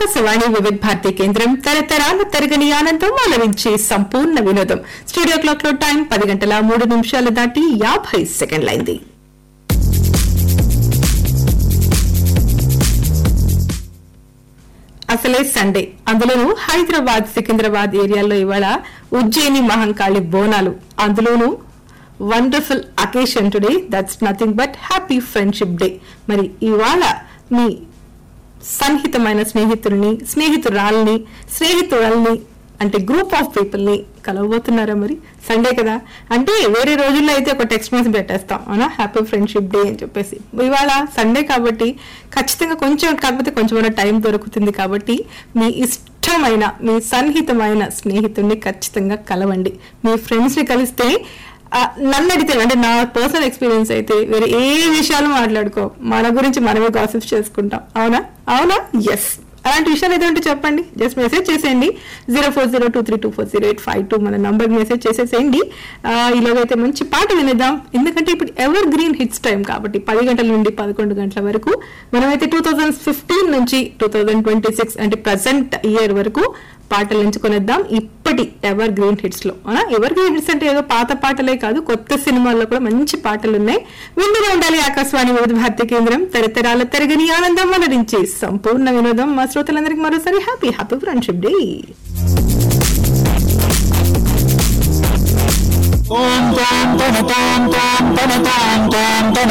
ఆకాశవాణి వివిధ భారతి కేంద్రం తరతరాల తరగని ఆనందం అలరించే సంపూర్ణ వినోదం స్టూడియో క్లాక్ లో టైం పది గంటల మూడు నిమిషాలు దాటి యాభై సెకండ్లైంది అసలే సండే అందులోనూ హైదరాబాద్ సికింద్రాబాద్ ఏరియాలో ఇవాళ ఉజ్జయిని మహంకాళి బోనాలు అందులోనూ wonderful occasion today that's nothing but happy friendship day మరి ఇవాళ మీ సన్నిహితమైన స్నేహితుల్ని స్నేహితురాల్ని స్నేహితురాల్ని అంటే గ్రూప్ ఆఫ్ పీపుల్ ని కలవబోతున్నారా మరి సండే కదా అంటే వేరే రోజుల్లో అయితే ఒక టెక్స్ట్ మెసేజ్ పెట్టేస్తాం అవునా హ్యాపీ ఫ్రెండ్షిప్ డే అని చెప్పేసి ఇవాళ సండే కాబట్టి ఖచ్చితంగా కొంచెం కాకపోతే కొంచెం టైం దొరుకుతుంది కాబట్టి మీ ఇష్టమైన మీ సన్నిహితమైన స్నేహితుడిని ఖచ్చితంగా కలవండి మీ ఫ్రెండ్స్ ని కలిస్తే ఆ, నన్ను అడిగితే అంటే నా పర్సనల్ ఎక్స్పీరియన్స్ అయితే వేరే ఏ విషయాలు మాట్లాడుకో మన గురించి మనమే గాసిప్స్ చేసుకుంటాం అవునా అవునా ఎస్ అలాంటి విషయాలు ఏదో ఉంటే చెప్పండి జస్ట్ మెసేజ్ చేసేయండి zero four zero two three two four zero eight five two మన నంబర్ మెసేజ్ చేసేసేయండి ఆ, ఈలోగా అయితే మంచి పాట వినేద్దాం ఎందుకంటే ఇప్పుడు ఎవర్ గ్రీన్ హిట్స్ టైం కాబట్టి పది గంటల నుండి పదకొండు గంటల వరకు మనమైతే టూ థౌజండ్ ఫిఫ్టీన్ నుంచి టూ థౌజండ్ ట్వంటీ సిక్స్ అంటే ప్రజెంట్ ఇయర్ వరకు పాటలు ఎంచుకొనిద్దాం ఇప్పటి ఎవర్ గ్రీన్ హిట్స్ లో అవునా ఎవర్ గ్రీన్ హిట్స్ అంటే ఏదో పాత పాటలే కాదు కొత్త సినిమాల్లో కూడా మంచి పాటలు ఉన్నాయి వింటూనే ఉండాలి ఆకాశవాణి వివిధ భారతి కేంద్రం తరతరాల తరగని ఆనందం అలరించి సంపూర్ణ వినోదం మా శ్రోతలందరికీ మరోసారి happy happy friendship day Tom tom tom tom tom tom tom tom tom